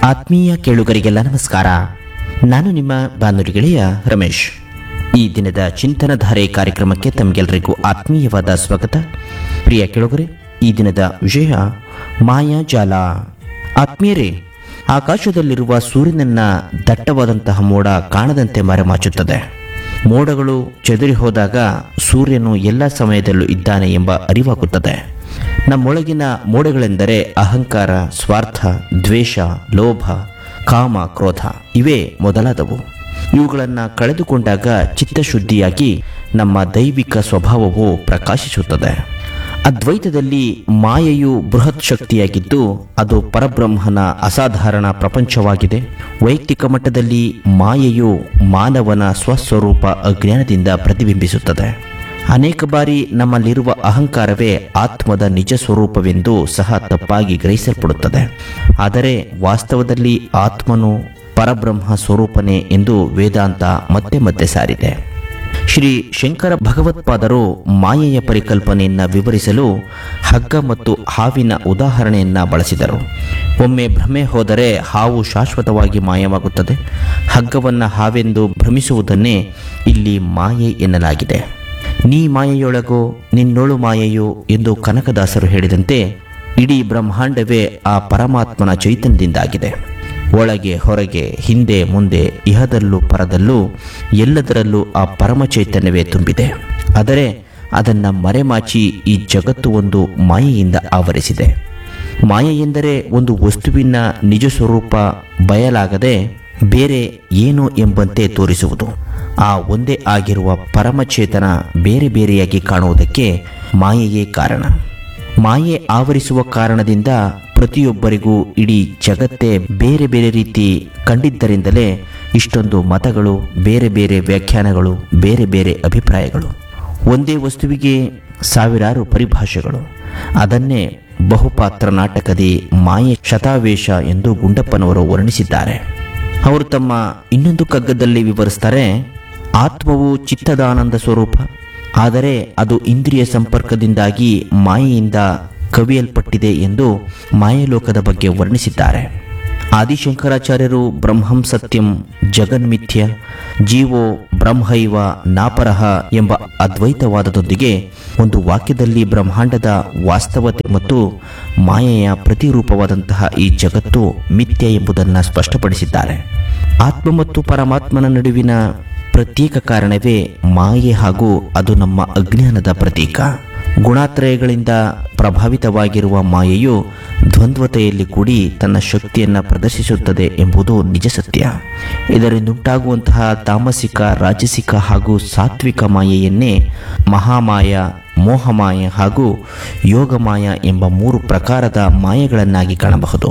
ಆತ್ಮೀಯ ಕೇಳುಗರಿಗೆಲ್ಲ ನಮಸ್ಕಾರ ನಾನು ನಿಮ್ಮ ಬಾನುಲಿ ಗೆಳೆಯ ರಮೇಶ್ ಈ ದಿನದ ಚಿಂತನಧಾರೆ ಕಾರ್ಯಕ್ರಮಕ್ಕೆ ತಮಗೆಲ್ಲರಿಗೂ ಆತ್ಮೀಯವಾದ ಸ್ವಾಗತ ಪ್ರಿಯ ಕೇಳುಗರೆ ಈ ದಿನದ ವಿಷಯ ಮಾಯಾಜಾಲ ಆತ್ಮೀಯರೇ ಆಕಾಶದಲ್ಲಿರುವ ಸೂರ್ಯನನ್ನ ದಟ್ಟವಾದಂತಹ ಮೋಡ ಕಾಣದಂತೆ ಮರೆಮಾಚುತ್ತದೆ ಮೋಡಗಳು ಚೆದರಿ ಹೋದಾಗ ಸೂರ್ಯನು ಎಲ್ಲ ಸಮಯದಲ್ಲೂ ಇದ್ದಾನೆ ಎಂಬ ಅರಿವಾಗುತ್ತದೆ ನಮ್ಮೊಳಗಿನ ಮೋಡಗಳೆಂದರೆ ಅಹಂಕಾರ ಸ್ವಾರ್ಥ ದ್ವೇಷ ಲೋಭ ಕಾಮ ಕ್ರೋಧ ಇವೇ ಮೊದಲಾದವು ಇವುಗಳನ್ನು ಕಳೆದುಕೊಂಡಾಗ ಚಿತ್ತಶುದ್ಧಿಯಾಗಿ ನಮ್ಮ ದೈವಿಕ ಸ್ವಭಾವವು ಪ್ರಕಾಶಿಸುತ್ತದೆ ಅದ್ವೈತದಲ್ಲಿ ಮಾಯೆಯು ಬೃಹತ್ ಶಕ್ತಿಯಾಗಿದ್ದು ಅದು ಪರಬ್ರಹ್ಮನ ಅಸಾಧಾರಣ ಪ್ರಪಂಚವಾಗಿದೆ ವೈಯಕ್ತಿಕ ಮಟ್ಟದಲ್ಲಿ ಮಾಯೆಯು ಮಾನವನ ಸ್ವಸ್ವರೂಪ ಅಜ್ಞಾನದಿಂದ ಪ್ರತಿಬಿಂಬಿಸುತ್ತದೆ ಅನೇಕ ಬಾರಿ ನಮ್ಮಲ್ಲಿರುವ ಅಹಂಕಾರವೇ ಆತ್ಮದ ನಿಜ ಸ್ವರೂಪವೆಂದು ಸಹ ತಪ್ಪಾಗಿ ಗ್ರಹಿಸಲ್ಪಡುತ್ತದೆ ಆದರೆ ವಾಸ್ತವದಲ್ಲಿ ಆತ್ಮನು ಪರಬ್ರಹ್ಮ ಸ್ವರೂಪನೇ ಎಂದು ವೇದಾಂತ ಮತ್ತೆ ಮತ್ತೆ ಸಾರಿದೆ ಶ್ರೀ ಶಂಕರ ಭಗವತ್ಪಾದರು ಮಾಯೆಯ ಪರಿಕಲ್ಪನೆಯನ್ನು ವಿವರಿಸಲು ಹಗ್ಗ ಮತ್ತು ಹಾವಿನ ಉದಾಹರಣೆಯನ್ನ ಬಳಸಿದರು ಒಮ್ಮೆ ಭ್ರಮೆ ಹೋದರೆ ಹಾವು ಶಾಶ್ವತವಾಗಿ ಮಾಯವಾಗುತ್ತದೆ ಹಗ್ಗವನ್ನು ಹಾವೆಂದು ಭ್ರಮಿಸುವುದನ್ನೇ ಇಲ್ಲಿ ಮಾಯೆ ಎನ್ನಲಾಗಿದೆ ನೀ ಮಾಯೆಯೊಳಗೋ ನಿನ್ನೊಳು ಮಾಯೆಯೋ ಎಂದು ಕನಕದಾಸರು ಹೇಳಿದಂತೆ ಇಡೀ ಬ್ರಹ್ಮಾಂಡವೇ ಆ ಪರಮಾತ್ಮನ ಚೈತನ್ಯದಿಂದಾಗಿದೆ ಒಳಗೆ ಹೊರಗೆ ಹಿಂದೆ ಮುಂದೆ ಇಹದಲ್ಲೂ ಪರದಲ್ಲೂ ಎಲ್ಲದರಲ್ಲೂ ಆ ಪರಮ ಚೈತನ್ಯವೇ ತುಂಬಿದೆ ಆದರೆ ಅದನ್ನು ಮರೆಮಾಚಿ ಈ ಜಗತ್ತು ಒಂದು ಮಾಯೆಯಿಂದ ಆವರಿಸಿದೆ ಮಾಯೆ ಎಂದರೆ ಒಂದು ವಸ್ತುವಿನ ನಿಜ ಸ್ವರೂಪ ಬಯಲಾಗದೆ ಬೇರೆ ಏನು ಎಂಬಂತೆ ತೋರಿಸುವುದು ಆ ಒಂದೇ ಆಗಿರುವ ಪರಮಚೇತನ ಬೇರೆ ಬೇರೆಯಾಗಿ ಕಾಣುವುದಕ್ಕೆ ಮಾಯೆಯೇ ಕಾರಣ ಮಾಯೆ ಆವರಿಸುವ ಕಾರಣದಿಂದ ಪ್ರತಿಯೊಬ್ಬರಿಗೂ ಇಡೀ ಜಗತ್ತೇ ಬೇರೆ ಬೇರೆ ರೀತಿ ಕಂಡಿದ್ದರಿಂದಲೇ ಇಷ್ಟೊಂದು ಮತಗಳು ಬೇರೆ ಬೇರೆ ವ್ಯಾಖ್ಯಾನಗಳು ಬೇರೆ ಬೇರೆ ಅಭಿಪ್ರಾಯಗಳು ಒಂದೇ ವಸ್ತುವಿಗೆ ಸಾವಿರಾರು ಪರಿಭಾಷೆಗಳು ಅದನ್ನೇ ಬಹುಪಾತ್ರ ನಾಟಕದಿ ಮಾಯೆ ಶತಾವೇಶ ಎಂದು ಗುಂಡಪ್ಪನವರು ವರ್ಣಿಸಿದ್ದಾರೆ ಅವರು ತಮ್ಮ ಇನ್ನೊಂದು ಕಗ್ಗದಲ್ಲಿ ವಿವರಿಸ್ತಾರೆ ಆತ್ಮವು ಚಿತ್ತದಾನಂದ ಸ್ವರೂಪ ಆದರೆ ಅದು ಇಂದ್ರಿಯ ಸಂಪರ್ಕದಿಂದಾಗಿ ಮಾಯೆಯಿಂದ ಕವಿಯಲ್ಪಟ್ಟಿದೆ ಎಂದು ಮಾಯಲೋಕದ ಬಗ್ಗೆ ವರ್ಣಿಸಿದ್ದಾರೆ ಆದಿಶಂಕರಾಚಾರ್ಯರು ಬ್ರಹ್ಮಂ ಸತ್ಯಂ ಜಗನ್ಮಿಥ್ಯ ಜೀವೋ ಬ್ರಹ್ಮೈವ ನಾಪರಹ ಎಂಬ ಅದ್ವೈತವಾದದೊಂದಿಗೆ ಒಂದು ವಾಕ್ಯದಲ್ಲಿ ಬ್ರಹ್ಮಾಂಡದ ವಾಸ್ತವತೆ ಮತ್ತು ಮಾಯೆಯ ಪ್ರತಿರೂಪವಾದಂತಹ ಈ ಜಗತ್ತು ಮಿಥ್ಯ ಎಂಬುದನ್ನು ಸ್ಪಷ್ಟಪಡಿಸಿದ್ದಾರೆ ಆತ್ಮ ಮತ್ತು ಪರಮಾತ್ಮನ ನಡುವಿನ ಪ್ರತ್ಯೇಕ ಕಾರಣವೇ ಮಾಯೆ ಹಾಗೂ ಅದು ನಮ್ಮ ಅಜ್ಞಾನದ ಪ್ರತೀಕ ಗುಣಾತ್ರಯಗಳಿಂದ ಪ್ರಭಾವಿತವಾಗಿರುವ ಮಾಯೆಯು ದ್ವಂದ್ವತೆಯಲ್ಲಿ ಕೂಡಿ ತನ್ನ ಶಕ್ತಿಯನ್ನು ಪ್ರದರ್ಶಿಸುತ್ತದೆ ಎಂಬುದು ನಿಜ ಸತ್ಯ ಇದರಿಂದುಂಟಾಗುವಂತಹ ತಾಮಸಿಕ ರಾಜಸಿಕ ಹಾಗೂ ಸಾತ್ವಿಕ ಮಾಯೆಯನ್ನೇ ಮಹಾಮಾಯ ಮೋಹಮಾಯ ಹಾಗೂ ಯೋಗಮಾಯ ಎಂಬ ಮೂರು ಪ್ರಕಾರದ ಮಾಯೆಗಳನ್ನಾಗಿ ಕಾಣಬಹುದು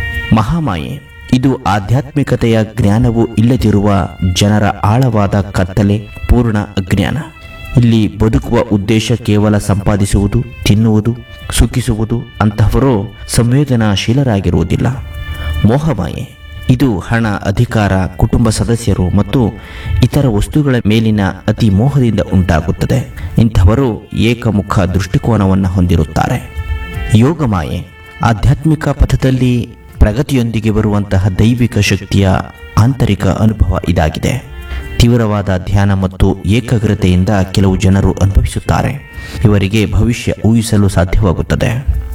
ಮಹಾಮಾಯೆ ಇದು ಆಧ್ಯಾತ್ಮಿಕತೆಯ ಜ್ಞಾನವು ಇಲ್ಲದಿರುವ ಜನರ ಆಳವಾದ ಕತ್ತಲೆ ಪೂರ್ಣ ಅಜ್ಞಾನ ಇಲ್ಲಿ ಬದುಕುವ ಉದ್ದೇಶ ಕೇವಲ ಸಂಪಾದಿಸುವುದು ತಿನ್ನುವುದು ಸುಖಿಸುವುದು ಅಂತಹವರು ಸಂವೇದನಾಶೀಲರಾಗಿರುವುದಿಲ್ಲ ಮೋಹಮಾಯೆ ಇದು ಹಣ ಅಧಿಕಾರ ಕುಟುಂಬ ಸದಸ್ಯರು ಮತ್ತು ಇತರ ವಸ್ತುಗಳ ಮೇಲಿನ ಅತಿ ಮೋಹದಿಂದ ಉಂಟಾಗುತ್ತದೆ ಇಂಥವರು ಏಕಮುಖ ದೃಷ್ಟಿಕೋನವನ್ನು ಹೊಂದಿರುತ್ತಾರೆ ಯೋಗಮಾಯೆ ಆಧ್ಯಾತ್ಮಿಕ ಪಥದಲ್ಲಿ ಪ್ರಗತಿಯೊಂದಿಗೆ ಬರುವಂತಹ ದೈವಿಕ ಶಕ್ತಿಯ ಆಂತರಿಕ ಅನುಭವ ಇದಾಗಿದೆ ತೀವ್ರವಾದ ಧ್ಯಾನ ಮತ್ತು ಏಕಾಗ್ರತೆಯಿಂದ ಕೆಲವು ಜನರು ಅನುಭವಿಸುತ್ತಾರೆ ಇವರಿಗೆ ಭವಿಷ್ಯ ಊಹಿಸಲು ಸಾಧ್ಯವಾಗುತ್ತದೆ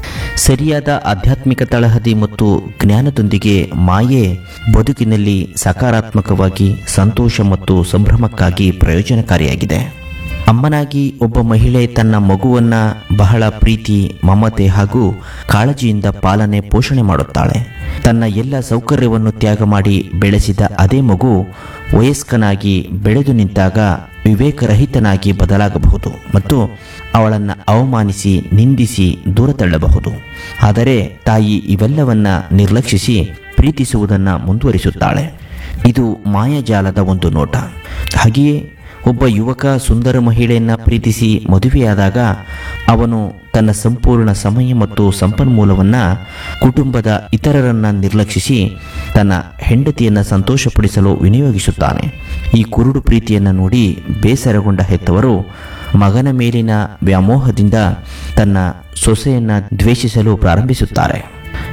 ಸರಿಯಾದ ಆಧ್ಯಾತ್ಮಿಕ ತಳಹದಿ ಮತ್ತು ಜ್ಞಾನದೊಂದಿಗೆ ಮಾಯೆ ಬದುಕಿನಲ್ಲಿ ಸಕಾರಾತ್ಮಕವಾಗಿ ಸಂತೋಷ ಮತ್ತು ಸಂಭ್ರಮಕ್ಕಾಗಿ ಪ್ರಯೋಜನಕಾರಿಯಾಗಿದೆ ಅಮ್ಮನಾಗಿ ಒಬ್ಬ ಮಹಿಳೆ ತನ್ನ ಮಗುವನ್ನ ಬಹಳ ಪ್ರೀತಿ ಮಮತೆ ಹಾಗೂ ಕಾಳಜಿಯಿಂದ ಪಾಲನೆ ಪೋಷಣೆ ಮಾಡುತ್ತಾಳೆ ತನ್ನ ಎಲ್ಲ ಸೌಕರ್ಯವನ್ನು ತ್ಯಾಗ ಮಾಡಿ ಬೆಳೆಸಿದ ಅದೇ ಮಗು ವಯಸ್ಕನಾಗಿ ಬೆಳೆದು ನಿಂತಾಗ ವಿವೇಕರಹಿತನಾಗಿ ಬದಲಾಗಬಹುದು ಮತ್ತು ಅವಳನ್ನು ಅವಮಾನಿಸಿ ನಿಂದಿಸಿ ದೂರ ತಳ್ಳಬಹುದು ಆದರೆ ತಾಯಿ ಇವೆಲ್ಲವನ್ನ ನಿರ್ಲಕ್ಷಿಸಿ ಪ್ರೀತಿಸುವುದನ್ನು ಮುಂದುವರಿಸುತ್ತಾಳೆ ಇದು ಮಾಯಾಜಾಲದ ಒಂದು ನೋಟ ಹಾಗೆಯೇ ಒಬ್ಬ ಯುವಕ ಸುಂದರ ಮಹಿಳೆಯನ್ನ ಪ್ರೀತಿಸಿ ಮದುವೆಯಾದಾಗ ಅವನು ತನ್ನ ಸಂಪೂರ್ಣ ಸಮಯ ಮತ್ತು ಸಂಪನ್ಮೂಲವನ್ನ ಕುಟುಂಬದ ಇತರರನ್ನ ನಿರ್ಲಕ್ಷಿಸಿ ತನ್ನ ಹೆಂಡತಿಯನ್ನ ಸಂತೋಷಪಡಿಸಲು ವಿನಿಯೋಗಿಸುತ್ತಾನೆ ಈ ಕುರುಡು ಪ್ರೀತಿಯನ್ನು ನೋಡಿ ಬೇಸರಗೊಂಡ ಹೆತ್ತವರು ಮಗನ ಮೇಲಿನ ವ್ಯಾಮೋಹದಿಂದ ತನ್ನ ಸೊಸೆಯನ್ನ ದ್ವೇಷಿಸಲು ಪ್ರಾರಂಭಿಸುತ್ತಾರೆ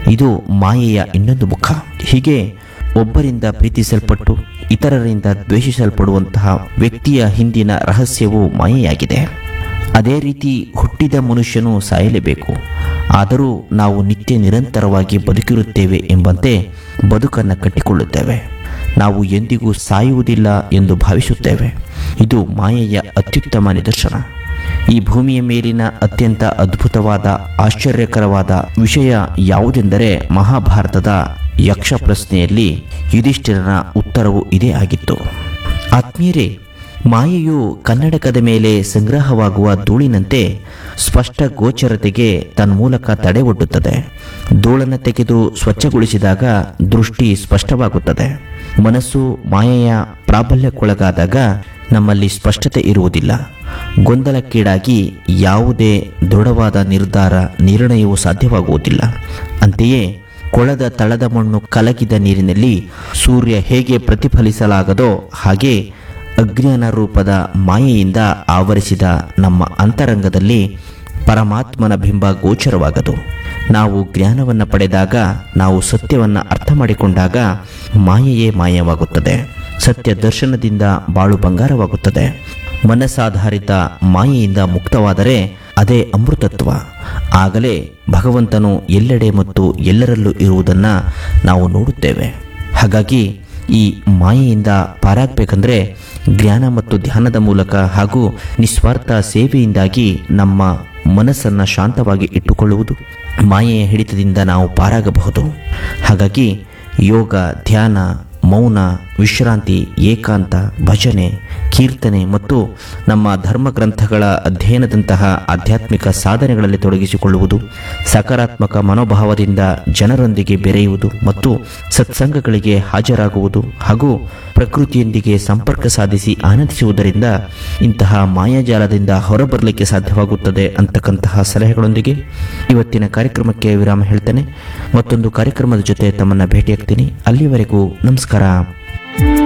ಇದು ಮಾಯೆಯ ಇನ್ನೊಂದು ಮುಖ ಹೀಗೆ ಒಬ್ಬರಿಂದ ಪ್ರೀತಿಸಲ್ಪಟ್ಟು ಇತರರಿಂದ ದ್ವೇಷಿಸಲ್ಪಡುವಂತಹ ವ್ಯಕ್ತಿಯ ಹಿಂದಿನ ರಹಸ್ಯವು ಮಾಯೆಯಾಗಿದೆ ಅದೇ ರೀತಿ ಹುಟ್ಟಿದ ಮನುಷ್ಯನು ಸಾಯಲೇಬೇಕು ಆದರೂ ನಾವು ನಿತ್ಯ ನಿರಂತರವಾಗಿ ಬದುಕಿರುತ್ತೇವೆ ಎಂಬಂತೆ ಬದುಕನ್ನು ಕಟ್ಟಿಕೊಳ್ಳುತ್ತೇವೆ ನಾವು ಎಂದಿಗೂ ಸಾಯುವುದಿಲ್ಲ ಎಂದು ಭಾವಿಸುತ್ತೇವೆ ಇದು ಮಾಯೆಯ ಅತ್ಯುತ್ತಮ ನಿದರ್ಶನ ಈ ಭೂಮಿಯ ಮೇಲಿನ ಅತ್ಯಂತ ಅದ್ಭುತವಾದ ಆಶ್ಚರ್ಯಕರವಾದ ವಿಷಯ ಯಾವುದೆಂದರೆ ಮಹಾಭಾರತದ ಯಕ್ಷ ಪ್ರಶ್ನೆಯಲ್ಲಿ ಯುಧಿಷ್ಠಿರನ ಉತ್ತರವು ಇದೇ ಆಗಿತ್ತು ಆತ್ಮೀಯರೇ ಮಾಯೆಯು ಕನ್ನಡಕದ ಮೇಲೆ ಸಂಗ್ರಹವಾಗುವ ಧೂಳಿನಂತೆ ಸ್ಪಷ್ಟ ಗೋಚರತೆಗೆ ತನ್ಮೂಲಕ ತಡೆ ಒಡ್ಡುತ್ತದೆ ಧೂಳನ್ನು ತೆಗೆದು ಸ್ವಚ್ಛಗೊಳಿಸಿದಾಗ ದೃಷ್ಟಿ ಸ್ಪಷ್ಟವಾಗುತ್ತದೆ ಮನಸ್ಸು ಮಾಯೆಯ ಪ್ರಾಬಲ್ಯಕ್ಕೊಳಗಾದಾಗ ನಮ್ಮಲ್ಲಿ ಸ್ಪಷ್ಟತೆ ಇರುವುದಿಲ್ಲ ಗೊಂದಲಕ್ಕೀಡಾಗಿ ಯಾವುದೇ ದೃಢವಾದ ನಿರ್ಧಾರ ನಿರ್ಣಯವು ಸಾಧ್ಯವಾಗುವುದಿಲ್ಲ ಅಂತೆಯೇ ಕೊಳದ ತಳದ ಮಣ್ಣು ಕಲಗಿದ ನೀರಿನಲ್ಲಿ ಸೂರ್ಯ ಹೇಗೆ ಪ್ರತಿಫಲಿಸಲಾಗದೋ ಹಾಗೆ ಅಜ್ಞಾನ ರೂಪದ ಮಾಯೆಯಿಂದ ಆವರಿಸಿದ ನಮ್ಮ ಅಂತರಂಗದಲ್ಲಿ ಪರಮಾತ್ಮನ ಬಿಂಬ ಗೋಚರವಾಗದು ನಾವು ಜ್ಞಾನವನ್ನು ಪಡೆದಾಗ ನಾವು ಸತ್ಯವನ್ನು ಅರ್ಥ ಮಾಡಿಕೊಂಡಾಗ ಮಾಯೆಯೇ ಮಾಯವಾಗುತ್ತದೆ ಸತ್ಯ ದರ್ಶನದಿಂದ ಬಾಳು ಬಂಗಾರವಾಗುತ್ತದೆ ಮನಸ್ಸಾಧಾರಿತ ಮಾಯೆಯಿಂದ ಮುಕ್ತವಾದರೆ ಅದೇ ಅಮೃತತ್ವ ಆಗಲೇ ಭಗವಂತನು ಎಲ್ಲೆಡೆ ಮತ್ತು ಎಲ್ಲರಲ್ಲೂ ಇರುವುದನ್ನು ನಾವು ನೋಡುತ್ತೇವೆ ಹಾಗಾಗಿ ಈ ಮಾಯೆಯಿಂದ ಪಾರಾಗಬೇಕಂದ್ರೆ ಜ್ಞಾನ ಮತ್ತು ಧ್ಯಾನದ ಮೂಲಕ ಹಾಗೂ ನಿಸ್ವಾರ್ಥ ಸೇವೆಯಿಂದಾಗಿ ನಮ್ಮ ಮನಸ್ಸನ್ನು ಶಾಂತವಾಗಿ ಇಟ್ಟುಕೊಳ್ಳುವುದು ಮಾಯೆಯ ಹಿಡಿತದಿಂದ ನಾವು ಪಾರಾಗಬಹುದು ಹಾಗಾಗಿ ಯೋಗ ಧ್ಯಾನ ಮೌನ ವಿಶ್ರಾಂತಿ ಏಕಾಂತ ಭಜನೆ ಕೀರ್ತನೆ ಮತ್ತು ನಮ್ಮ ಧರ್ಮ ಗ್ರಂಥಗಳ ಅಧ್ಯಯನದಂತಹ ಆಧ್ಯಾತ್ಮಿಕ ಸಾಧನೆಗಳಲ್ಲಿ ತೊಡಗಿಸಿಕೊಳ್ಳುವುದು ಸಕಾರಾತ್ಮಕ ಮನೋಭಾವದಿಂದ ಜನರೊಂದಿಗೆ ಬೆರೆಯುವುದು ಮತ್ತು ಸತ್ಸಂಗಗಳಿಗೆ ಹಾಜರಾಗುವುದು ಹಾಗೂ ಪ್ರಕೃತಿಯೊಂದಿಗೆ ಸಂಪರ್ಕ ಸಾಧಿಸಿ ಆನಂದಿಸುವುದರಿಂದ ಇಂತಹ ಮಾಯಾಜಾಲದಿಂದ ಹೊರಬರಲಿಕ್ಕೆ ಸಾಧ್ಯವಾಗುತ್ತದೆ ಅಂತಕ್ಕಂತಹ ಸಲಹೆಗಳೊಂದಿಗೆ ಇವತ್ತಿನ ಕಾರ್ಯಕ್ರಮಕ್ಕೆ ವಿರಾಮ ಹೇಳ್ತೇನೆ ಮತ್ತೊಂದು ಕಾರ್ಯಕ್ರಮದ ಜೊತೆ ತಮ್ಮನ್ನು ಭೇಟಿಯಾಗ್ತೀನಿ ಅಲ್ಲಿವರೆಗೂ ನಮಸ್ಕಾರ